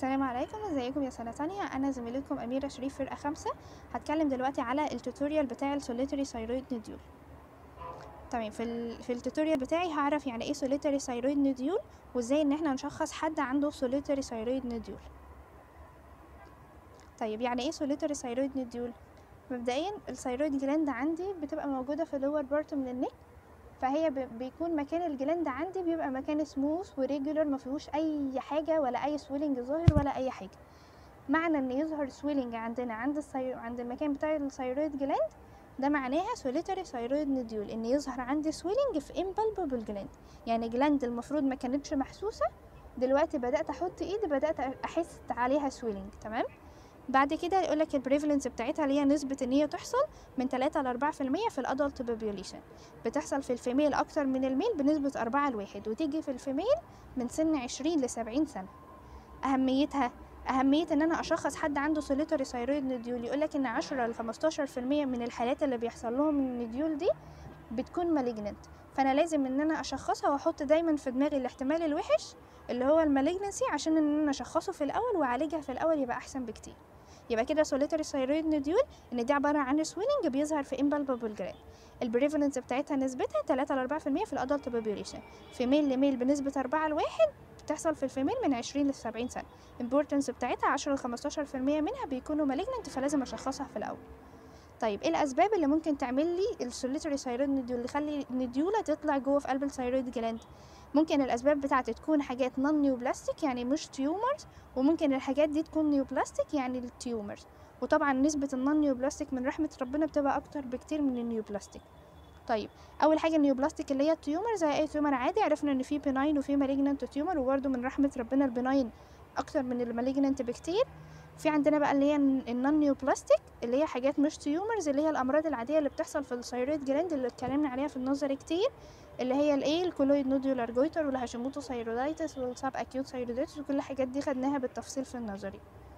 السلام عليكم ازيكم يا سنة تانية انا زميلتكم اميرة شريف فرقة خمسة هتكلم دلوقتي على التوتوريال بتاع السوليتري ثايرويد نوديول تمام في ال... في التوتوريال بتاعي هعرف يعني ايه سوليتري ثايرويد نوديول وازاي ان احنا نشخص حد عنده سوليتري ثايرويد نوديول طيب يعني ايه سوليتري ثايرويد نوديول مبدئيا الثايرويد جلاند عندي بتبقى موجودة في اللور بارت من النك فهي ب- بيكون مكان الجلاند عندي بيبقى مكان سموث وريجولر ما فيهوش اي حاجه ولا اي سويلنج ظاهر ولا اي حاجه معنى ان يظهر سويلنج عندنا عند الثاي... عند المكان بتاع الثايرويد جلاند ده معناها سوليتري ثايرويد نديول ان يظهر عندي سويلنج في امبالبابل جلاند يعني جلاند المفروض ما كانتش محسوسه دلوقتي بدات احط ايدي بدات احس عليها سويلنج تمام بعد كده يقول لك البريفالنس بتاعتها اللي هي نسبه ان هي تحصل من 3 ل 4% في الادلت بوبيوليشن بتحصل في الفيميل اكتر من الميل بنسبة أربعة لواحد وتيجي في الفيميل من سن عشرين لسبعين سنة أهميتها أهمية إن أنا أشخص حد عنده سوليتري ثايرويد نديول يقولك إن عشرة لخمستاشر في المية من الحالات اللي بيحصل لهم النديول دي بتكون مالجننت فأنا لازم إن أنا أشخصها وأحط دايما في دماغي الاحتمال الوحش اللي هو المالجنسي عشان إن أنا أشخصه في الأول وأعالجها في الأول يبقى أحسن بكتير يبقى كده سوليتري ثايرويد نديول إن دي عبارة عن سويلنج بيظهر في امبالبابل جلاند البريفالنس بتاعتها نسبتها 3 ل 4% في الادلت بوبيوليشن في ميل لميل بنسبة 4 لواحد بتحصل في الفيميل من 20 ل 70 سنة الامبورتنس بتاعتها 10 ل 15% منها بيكونوا مالجننت فلازم اشخصها في الاول طيب ايه الاسباب اللي ممكن تعمل لي السوليتري ثايرويد نديول اللي يخلي النديوله تطلع جوه في قلب الثايرويد جلاند ممكن الاسباب بتاعتي تكون حاجات نون نيوبلاستيك يعني مش تيومرز وممكن الحاجات دي تكون نيوبلاستيك يعني التيومرز وطبعا نسبة النون نيوبلاستيك من رحمة ربنا بتبقى أكتر بكتير من النيوبلاستيك طيب اول حاجه النيوبلاستيك اللي هي التيومر زي اي تيومر عادي عرفنا ان في بناين وفي مالجننت تيومر وبرده من رحمه ربنا البناين اكتر من المالجننت بكتير في عندنا بقى اللي هي النون نيوبلاستيك اللي هي حاجات مش تيومرز اللي هي الامراض العاديه اللي بتحصل في الثايرويد جلاند اللي اتكلمنا عليها في النظر كتير اللي هي الايه الكولويد نودولار جويتر والهاشيموتو ثايرويدايتس والساب اكيوت ثايرويدايتس وكل الحاجات دي خدناها بالتفصيل في النظري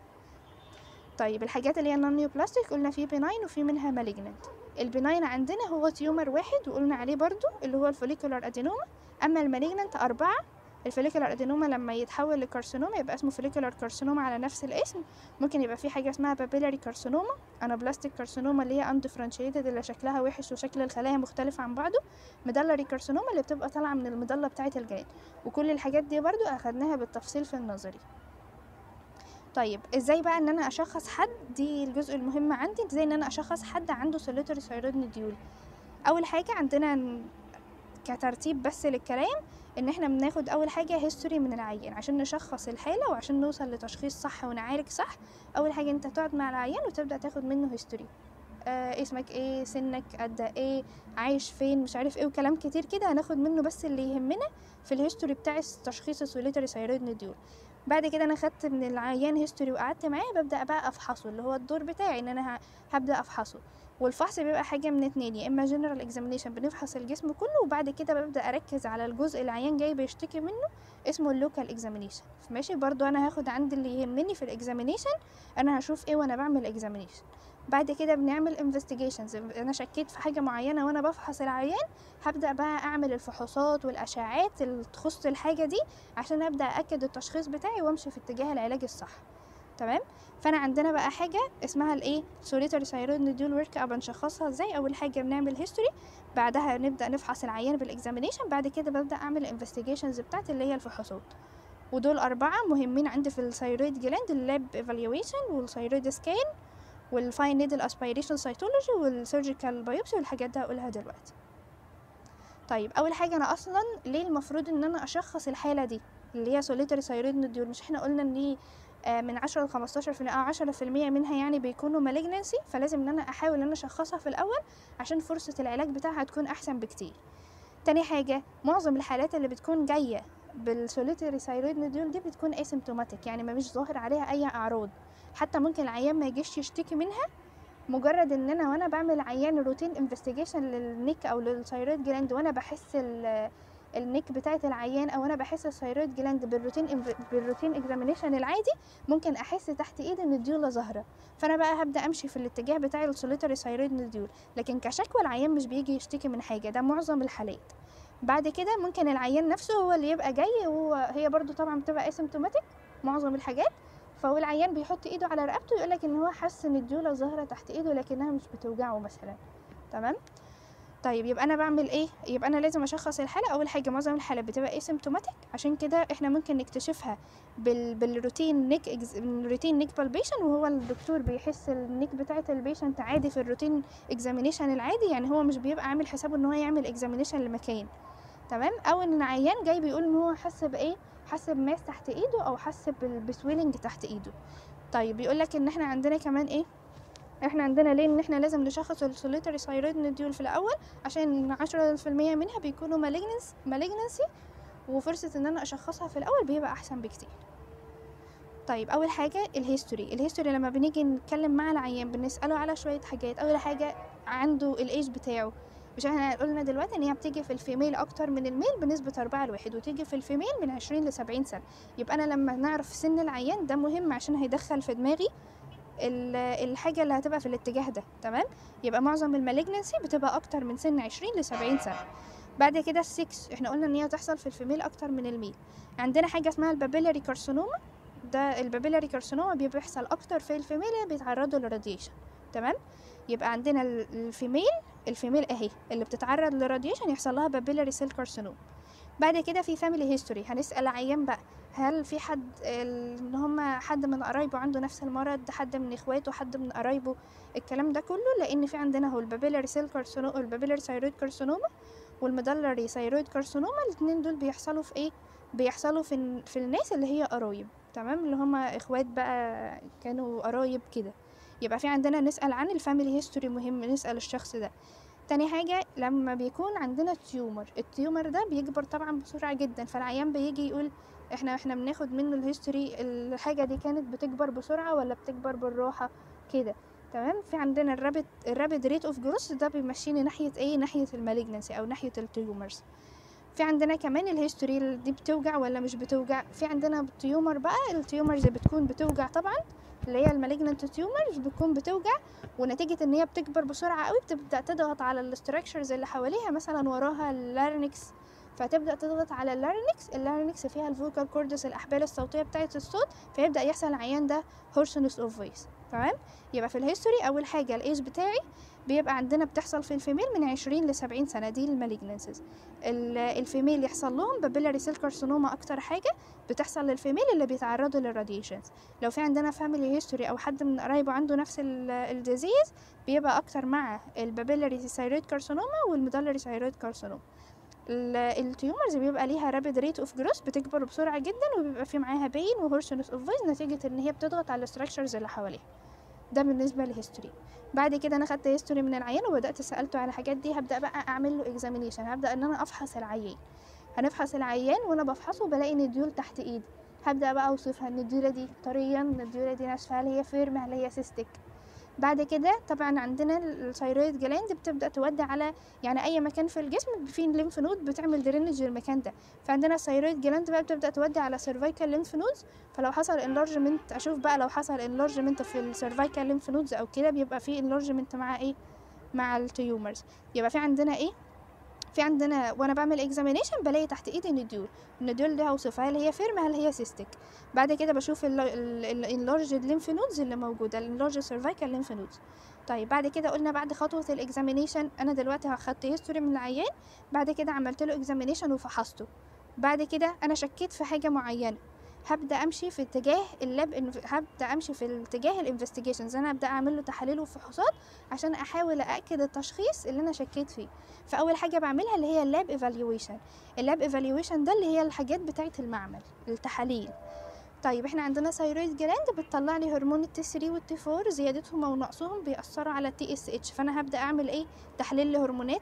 طيب الحاجات اللي هي النون نيوبلاستيك قلنا في بناين وفي منها مالجننت البناين عندنا هو تيومر واحد وقلنا عليه برضو اللي هو الفوليكولار ادينوما اما المالجننت اربعة الفوليكولار ادينوما لما يتحول لكارسينوما يبقى اسمه فوليكولار كارسينوما على نفس الاسم ممكن يبقى في حاجه اسمها بابيلاري كارسينوما انا بلاستيك كارسينوما اللي هي اندفرنشيتد اللي شكلها وحش وشكل الخلايا مختلف عن بعضه مدلري كارسينوما اللي بتبقى طالعه من المضله بتاعه الجلد وكل الحاجات دي برضو اخدناها بالتفصيل في النظري طيب ازاي بقى ان انا اشخص حد دي الجزء المهم عندي ازاي ان انا اشخص حد عنده سوليتري ثايرويد نديول اول حاجه عندنا ن- كترتيب بس للكلام ان احنا بناخد اول حاجه هيستوري من العيان عشان نشخص الحاله وعشان نوصل لتشخيص صح ونعالج صح اول حاجه انت تقعد مع العيان وتبدا تاخد منه هيستوري آه اسمك ايه سنك قد ايه عايش فين مش عارف ايه وكلام كتير كده هناخد منه بس اللي يهمنا في الهيستوري بتاع تشخيص السوليتري ثايرويد نديول بعد كده انا خدت من العيان هيستوري وقعدت معاه ببدا بقى افحصه اللي هو الدور بتاعي ان انا ه- هبدا افحصه والفحص بيبقى حاجه من اتنين يا اما جنرال اكزامينيشن بنفحص الجسم كله وبعد كده ببدا اركز على الجزء اللي العيان جاي بيشتكي منه اسمه اللوكال اكزامينيشن ماشي برضو انا هاخد عند اللي يهمني في الاكزامينيشن انا هشوف ايه وانا بعمل اكزامينيشن بعد كده بنعمل انفستيجيشنز انا شكيت في حاجه معينه وانا بفحص العيان هبدا بقى اعمل الفحوصات والاشعاعات اللي تخص الحاجه دي عشان ابدا اكد التشخيص بتاعي وامشي في اتجاه العلاج الصح تمام فانا عندنا بقى حاجه اسمها الايه سوليتري ثايرويد نديول ورك اب نشخصها ازاي اول حاجه بنعمل هيستوري بعدها نبدا نفحص العيان بالاكزامينيشن بعد كده ببدا اعمل الانفستيجيشنز بتاعتي اللي هي الفحوصات ودول أربعة مهمين عندي في الثايرويد جلاند اللاب ايفالويشن والثايرويد سكان والفاين نيدل اسبيريشن سيتولوجي والسيرجيكال بايوبسي والحاجات دي هقولها دلوقتي طيب اول حاجه انا اصلا ليه المفروض ان انا اشخص الحاله دي اللي هي سوليتري ثايرويد نديول مش احنا قلنا ان دي آه، من 10 ل 15 في او 10 في المية منها يعني بيكونوا مالجنسي فلازم ان انا احاول ان انا اشخصها في الاول عشان فرصه العلاج بتاعها تكون احسن بكتير تاني حاجه معظم الحالات اللي بتكون جايه بالسوليتري ثايرويد نديول دي بتكون اسيمتوماتيك يعني ما مش ظاهر عليها اي اعراض حتى ممكن العيان ما يجيش يشتكي منها مجرد ان انا وانا بعمل عيان روتين انفستيجيشن للنيك او للثايرويد جلاند وانا بحس ال- النيك بتاعه العيان او انا بحس الثايرويد جلاند بالروتين إنف- بالروتين اكزامينيشن العادي ممكن احس تحت ايدي ان الديوله ظاهره فانا بقى هبدا امشي في الاتجاه بتاع السوليتري ثايرويد نديول لكن كشكوى العيان مش بيجي يشتكي من حاجه ده معظم الحالات بعد كده ممكن العيان نفسه هو اللي يبقى جاي وهي برضو طبعا بتبقى اسيمتوماتيك معظم الحاجات فهو العيان بيحط ايده على رقبته يقولك ان هو حس ان الديوله ظاهره تحت ايده لكنها مش بتوجعه مثلا تمام طيب يبقى انا بعمل ايه يبقى انا لازم اشخص الحاله اول حاجه معظم الحالات بتبقى اسيمتوماتيك عشان كده احنا ممكن نكتشفها بال... بالروتين نيك إكز... روتين نيك بالبيشن وهو الدكتور بيحس النيك بتاعه البيشنت عادي في الروتين اكزامينيشن العادي يعني هو مش بيبقى عامل حسابه ان هو يعمل اكزامينيشن لمكان تمام او ان عيان جاي بيقول ان هو حس بايه حس بماس تحت ايده او حس بال- بسويلنج تحت ايده طيب بيقول لك ان احنا عندنا كمان ايه احنا عندنا ليه ان احنا لازم نشخص السوليتري ثايرويد نديول في الاول عشان عشرة في المية منها بيكونوا مالجنس مالجنسي وفرصة ان انا اشخصها في الاول بيبقى احسن بكتير طيب اول حاجة الهيستوري الهيستوري لما بنيجي نتكلم مع العيان بنسأله على شوية حاجات اول حاجة عنده الايج بتاعه مش احنا قلنا دلوقتي ان هي بتيجي في الفيميل اكتر من الميل بنسبة أربعة لواحد وتيجي في الفيميل من عشرين لسبعين سنة يبقى انا لما نعرف سن العيان ده مهم عشان هيدخل في دماغي ال- الحاجة اللي هتبقى في الاتجاه ده تمام يبقى معظم المالجنسي بتبقى اكتر من سن عشرين لسبعين سنة بعد كده السكس احنا قلنا ان هي تحصل في الفيميل اكتر من الميل عندنا حاجة اسمها البابيلاري كارسينوما ده البابيلاري كارسينوما بيبقى بيحصل اكتر في الفيميل اللي بيتعرضوا للراديشن تمام يبقى عندنا ال- الفيميل الفيميل اهي اللي بتتعرض للراديشن يحصل لها بابيلاري سيل كارسينوما بعد كده في فاميلي هيستوري هنسأل عيان بقى هل في حد ال- ان هما حد من قرايبه عنده نفس المرض حد من اخواته حد من قرايبه الكلام ده كله لان في عندنا هو البابيلاري سيل كارسينوما البابيلاري ثايرويد كارسينوما والمدلري ثايرويد كارسينوما الاثنين دول بيحصلوا في ايه بيحصلوا في ال- في الناس اللي هي قرايب تمام اللي هما اخوات بقى كانوا قرايب كده يبقى في عندنا نسأل عن الفاميلي هيستوري مهم نسأل الشخص ده تاني حاجة لما بيكون عندنا تيومر التيومر ده بيكبر طبعا بسرعة جدا فالعيان بيجي يقول احنا احنا بناخد منه الهيستوري الحاجة دي كانت بتكبر بسرعة ولا بتكبر بالراحة كده تمام في عندنا الرابد الرابد ريت اوف جروث ده بيمشيني ناحية ايه ناحية المالجنسي او ناحية التيومرز في عندنا كمان الهيستوري دي بتوجع ولا مش بتوجع في عندنا تيومر بقى التيومرز بتكون بتوجع طبعا اللي هي المالجنت تيومرز بتكون بتوجع ونتيجة ان هي بتكبر بسرعة قوي بتبدأ تضغط على الاستراكشرز اللي حواليها مثلا وراها اللارنكس فتبدأ تضغط على اللارنكس اللارنكس فيها الفوكال كوردس الأحبال الصوتية بتاعة الصوت فيبدأ يحصل العيان ده هورسونس اوف فويس تمام يبقى في الهيستوري أول حاجة الإيج بتاعي بيبقى عندنا بتحصل في الفيميل من عشرين لسبعين سنة دي المالجنسز الفيميل يحصل لهم بابيلاري سيل كارسينوما أكتر حاجة بتحصل للفيميل اللي بيتعرضوا للراديشنز لو في عندنا فاميلي هيستوري أو حد من قرايبه عنده نفس الديزيز بيبقى أكتر مع البابيلاري ثايرويد كارسينوما والمدلري ثايرويد كارسينوما التيومرز بيبقى ليها رابيد ريت اوف جروث بتكبر بسرعه جدا وبيبقى في معاها بين وهورسونس اوف فويس نتيجه ان هي بتضغط على الاستراكشرز اللي حواليها ده بالنسبه للهيستوري بعد كده انا خدت هيستوري من العيان وبدات سالته على الحاجات دي هبدا بقى اعمل له اكزامينيشن هبدا ان انا افحص العيان هنفحص العيان وانا بفحصه بلاقي ان الديول تحت ايدي هبدا بقى اوصفها ان الديوله دي طريه ان الديوله دي ناشفه هل هي فيرم هل هي سيستك بعد كده طبعا عندنا الثايرويد جلاند بتبدا تودي على يعني اي مكان في الجسم فيه الليمف نود بتعمل درينج للمكان ده فعندنا الثايرويد جلاند بقى بتبدا تودي على سيرفايكال ليمف نودز فلو حصل انلارجمنت اشوف بقى لو حصل انلارجمنت في السيرفايكال ليمف نودز او كده بيبقى فيه انلارجمنت مع ايه مع التيومرز يبقى في عندنا ايه في عندنا وانا بعمل اكزامينيشن بلاقي تحت ايدي النديول النديول دي هوصفها هل هي فيرم هل هي سيستك بعد كده بشوف الانلارجد ليمف نودز اللي موجوده الانلارجد سيرفايكال ليمف نودز طيب بعد كده قلنا بعد خطوه الاكزامينيشن انا دلوقتي اخدت هيستوري من العيان بعد كده عملت له اكزامينيشن وفحصته بعد كده انا شكيت في حاجه معينه هبدا امشي في اتجاه اللاب هبدا امشي في اتجاه الانفستيجيشنز انا هبدا اعمل له تحاليل وفحوصات عشان احاول ااكد التشخيص اللي انا شكيت فيه فاول حاجه بعملها اللي هي اللاب ايفالويشن اللاب ايفالويشن ده اللي هي الحاجات بتاعه المعمل التحاليل طيب احنا عندنا ثايرويد جلاند بتطلع لي هرمون التي 3 والتي 4 زيادتهم او نقصهم بيأثروا على التي اس اتش فانا هبدا اعمل ايه تحليل لهرمونات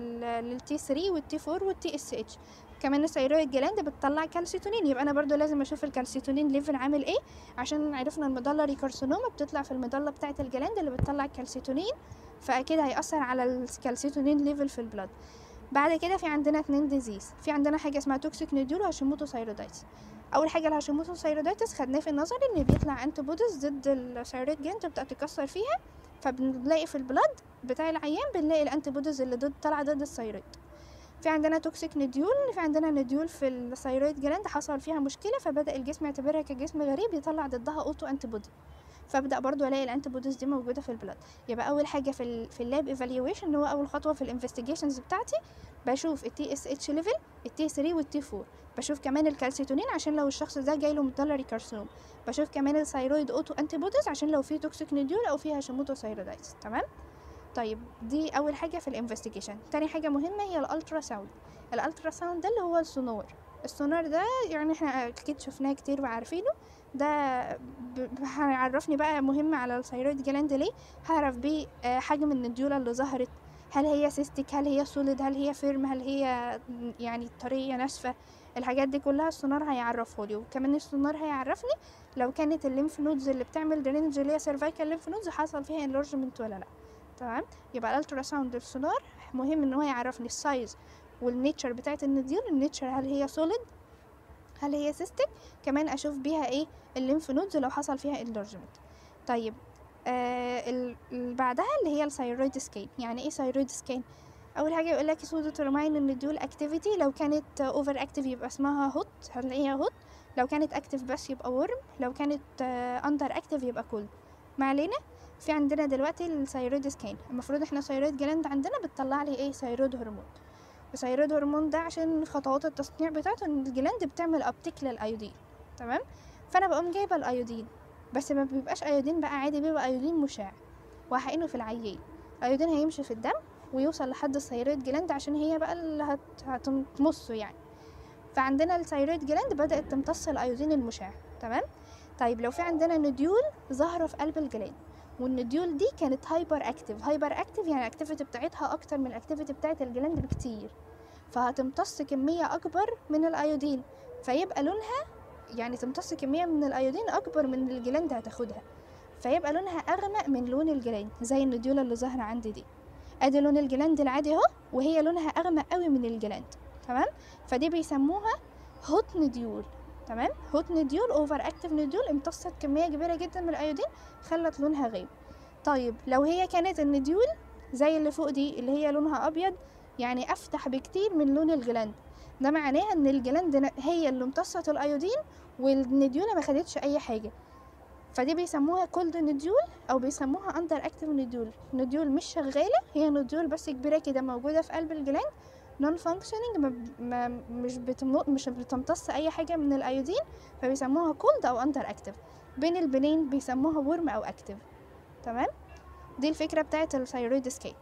للتي 3 والتي 4 والتي اس اتش كمان الثايرويد جلاند بتطلع كالسيتونين يبقى انا برضو لازم اشوف الكالسيتونين ليفل عامل ايه عشان عرفنا المدلري كارسينوما بتطلع في المضله بتاعه الجلاند اللي بتطلع الكالسيتونين فاكيد هيأثر على الكالسيتونين ليفل في البلاد بعد كده في عندنا اتنين ديزيز في عندنا حاجه اسمها توكسيك نوديول وهاشيموتو ثايرودايتس اول حاجه الهاشيموتو ثايرودايتس خدناه في النظري ان بيطلع انتي بوديز ضد الثايرويد جلاند تبدا تكسر فيها فبنلاقي في البلاد بتاع العيان بنلاقي الانتي بوديز اللي ضد طالعه ضد الثايرويد في عندنا توكسيك نديول في عندنا نديول في الثيرويد جلاند حصل فيها مشكله فبدا الجسم يعتبرها كجسم غريب يطلع ضدها اوتو انتي بودي فابدا برضو الاقي الانتي بوديز دي موجوده في البلاد يبقى اول حاجه في ال في اللاب ايفالويشن اللي هو اول خطوه في الانفستيجيشنز بتاعتي بشوف التي اس اتش ليفل التي 3 والتي 4 بشوف كمان الكالسيتونين عشان لو الشخص ده جاي له مدلري كارسينوم بشوف كمان الثيرويد اوتو انتي بوديز عشان لو في توكسيك نديول او فيها هاشيموتو ثيرويدايتس تمام طيب دي اول حاجه في الانفستيجيشن تاني حاجه مهمه هي الالترا ساوند الالترا ساوند ده اللي هو السونار السونار ده يعني احنا اكيد شفناه كتير وعارفينه ده ب- هيعرفني بقى مهم على الثيرويد جلاند ليه هعرف بيه آه، حجم النديوله اللي ظهرت هل هي سيستيك هل هي سوليد هل هي فيرم هل هي يعني طريه ناشفه الحاجات دي كلها السونار هيعرفه لي وكمان السونار هيعرفني لو كانت الليمف نودز اللي بتعمل درينج اللي هي سيرفايكال ليمف نودز حصل فيها انلارجمنت ولا لا تمام يبقى الالترا ساوند السونار مهم ان هو يعرفني السايز والنيتشر بتاعت النديول النيتشر هل هي سوليد هل هي سيستيك كمان اشوف بيها ايه الليمف نودز لو حصل فيها انلارجمنت طيب آه ال- ال- بعدها اللي هي الثيرويد سكين يعني ايه ثيرويد سكين اول حاجه يقول لك سودو ترماين النديول اكتيفيتي لو كانت اوفر اكتيف يبقى اسمها هوت هل هي هوت لو كانت اكتيف بس يبقى ورم لو كانت اندر اكتيف يبقى كولد ما علينا في عندنا دلوقتي الثيرويد سكين المفروض احنا ثيرويد جلاند عندنا بتطلع لي ايه ثيرويد هرمون الثيرويد هرمون ده عشان خطوات التصنيع بتاعته ان الجلاند بتعمل ابتيك للايودين تمام فانا بقوم جايبه الايودين بس ما بيبقاش ايودين بقى عادي بيبقى ايودين مشع وهحقنه في العيان الايودين هيمشي في الدم ويوصل لحد الثيرويد جلاند عشان هي بقى اللي هت... هتمصه يعني فعندنا الثيرويد جلاند بدأت تمتص الايودين المشع تمام طيب لو في عندنا نديول ظاهرة في قلب الجلاند والنديول دي كانت هايبر اكتيف هايبر اكتيف يعني الاكتيفيتي بتاعتها اكتر من الاكتيفيتي بتاعت الجلاند بكتير فهتمتص كمية اكبر من الايودين فيبقى لونها يعني تمتص كمية من الايودين اكبر من اللي الجلاند هتاخدها فيبقى لونها اغمق من لون الجلاند زي النديولة اللي ظاهرة عندي دي ادي لون الجلاند العادي اهو وهي لونها اغمق قوي من الجلاند تمام فدي بيسموها هوت نديول تمام هوت نديول اوفر اكتيف نديول امتصت كميه كبيره جدا من الايودين خلت لونها غامق طيب لو هي كانت النديول زي اللي فوق دي اللي هي لونها ابيض يعني افتح بكتير من لون الجلاند ده معناها ان الجلاند ن- هي اللي امتصت الايودين والنديوله ما خدتش اي حاجه فدي بيسموها كولد نديول او بيسموها اندر اكتيف نديول نديول مش شغاله هي نديول بس كبيره كده موجوده في قلب الجلاند نون فانكشننج ما, ما مش بتم مش بتمتص اي حاجه من الايودين فبيسموها كولد او اندر اكتيف بين البنين بيسموها ورم او اكتيف تمام دي الفكره بتاعت الثيرويد سكين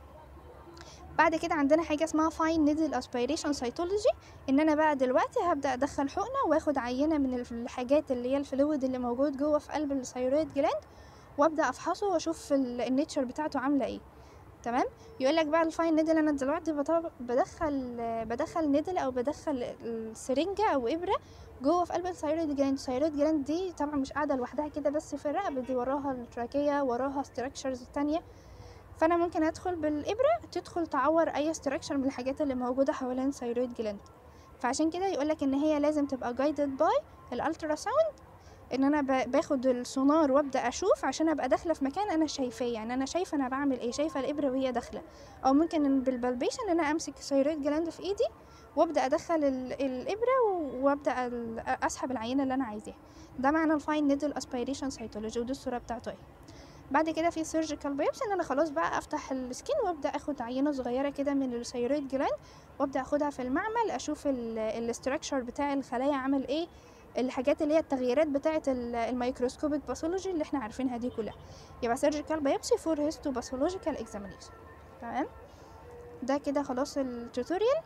بعد كده عندنا حاجه اسمها فاين نيدل اسبيريشن سيتولوجي ان انا بقى دلوقتي هبدا ادخل حقنه واخد عينه من الحاجات اللي هي الفلويد اللي موجود جوه في قلب الثيرويد جلاند وابدا افحصه واشوف ال- النيتشر بتاعته عامله ايه تمام يقول لك بقى الفاين نيدل انا دلوقتي بطب- بدخل بدخل نيدل او بدخل السرنجه او ابره جوه في قلب الثيرويد جلاند الثيرويد جلاند دي طبعا مش قاعده لوحدها كده بس في الرقبه دي وراها التراكيه وراها ستراكشرز تانية فانا ممكن ادخل بالابره تدخل تعور اي ستراكشر من الحاجات اللي موجوده حوالين الثيرويد جلاند فعشان كده يقولك ان هي لازم تبقى جايدد باي الالترا ساوند ان انا ب- باخد السونار وابدا اشوف عشان ابقى داخله في مكان انا شايفاه يعني انا شايفه انا بعمل ايه شايفه الابره وهي داخله او ممكن إن بالبلبيشن ان انا امسك الثيرويد جلاند في ايدي وابدا ادخل ال- الابره و- وابدا ال- اسحب العينه اللي انا عايزاها ده معنى الفاين نيدل اسبيريشن سيتولوجي ودي الصوره بتاعته اهي بعد كده في سيرجيكال بايبسي ان انا خلاص بقى افتح السكين وابدا اخد عينه صغيره كده من الثيرويد جلاند وابدا اخدها في المعمل اشوف الاستراكشر بتاع الخلايا عامل ايه الحاجات اللي هي التغييرات بتاعه الميكروسكوبيك باثولوجي اللي احنا عارفينها دي كلها يبقى سيرجيكال بايبسي فور هيستو باثولوجيكال اكزامينيشن تمام ده كده خلاص التوتوريال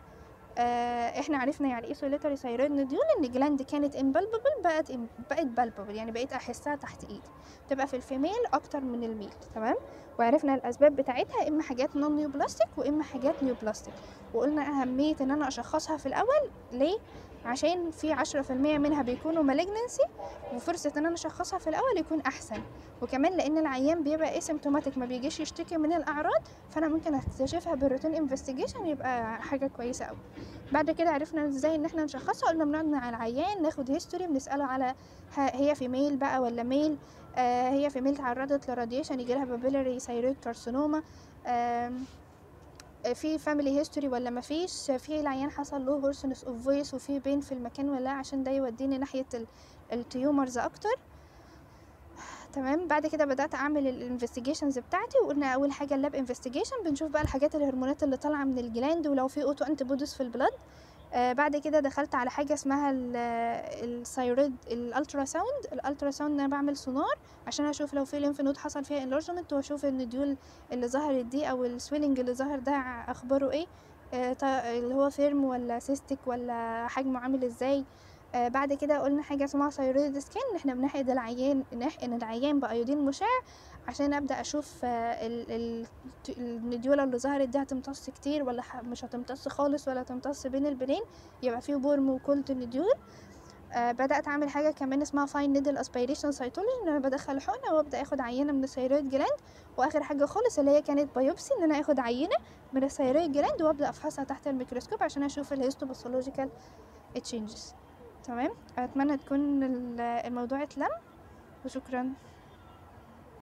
آه احنا عرفنا يعني ايه سوليتري ثايرويد نديول ان جلاند كانت امبالبل بقت بقت بالبل يعني بقيت احسها تحت ايدي تبقى في الفيميل اكتر من الميل تمام وعرفنا الاسباب بتاعتها اما حاجات نون نيوبلاستيك واما حاجات نيوبلاستيك وقلنا اهميه ان انا اشخصها في الاول ليه عشان في عشرة في المية منها بيكونوا مالجنسي وفرصة ان انا اشخصها في الاول يكون احسن وكمان لان العيان بيبقى اسيمتوماتيك ما بيجيش يشتكي من الاعراض فانا ممكن اكتشفها بالروتين انفستيجيشن يبقى حاجة كويسة قوي بعد كده عرفنا ازاي ان احنا نشخصها قلنا بنقعد مع العيان ناخد هيستوري بنساله على ه- هي فيميل بقى ولا ميل آه هي فيميل تعرضت لراديشن يجي لها بابيلاري ثايرويد كارسينوما آم، في فاميلي هيستوري ولا ما فيش في العيان حصل له هورسنس اوف فويس وفي بين في المكان ولا لا عشان ده يوديني ناحيه التيومرز اكتر تمام بعد كده بدات اعمل الانفستيجيشنز بتاعتي وقلنا اول حاجه اللاب انفستيجيشن بنشوف بقى الحاجات الهرمونات اللي طالعه من الجلاند ولو في اوتو انتي بوديز في البلاد آه بعد كده دخلت على حاجه اسمها الثايرويد الالترا ساوند الالترا ساوند انا بعمل سونار عشان اشوف لو في ليمف نود حصل فيها انلارجمنت واشوف النديول اللي ظهرت دي او السويلنج اللي ظهر ده اخباره ايه آه اللي هو فيرم ولا سيستك ولا حجمه عامل ازاي آه بعد كده قلنا حاجه اسمها ثايرويد سكان ان احنا بنحقن العيان نحقن العيان بايودين مشع عشان ابدا اشوف آه النديوله اللي ظهرت دي هتمتص كتير ولا مش هتمتص خالص ولا هتمتص بين البنين يبقى فيه بورم وكولت النديول آه بدات اعمل حاجه كمان اسمها فاين نيدل اسبيريشن سيتولوجي ان انا بدخل حقنه وابدا اخد عينه من الثيرويد جلاند واخر حاجه خالص اللي هي كانت بايوبسي ان انا اخد عينه من الثيرويد جلاند وابدا افحصها تحت الميكروسكوب عشان اشوف الهيستوباثولوجيكال تشينجز تمام اتمنى تكون الموضوع اتلم وشكرا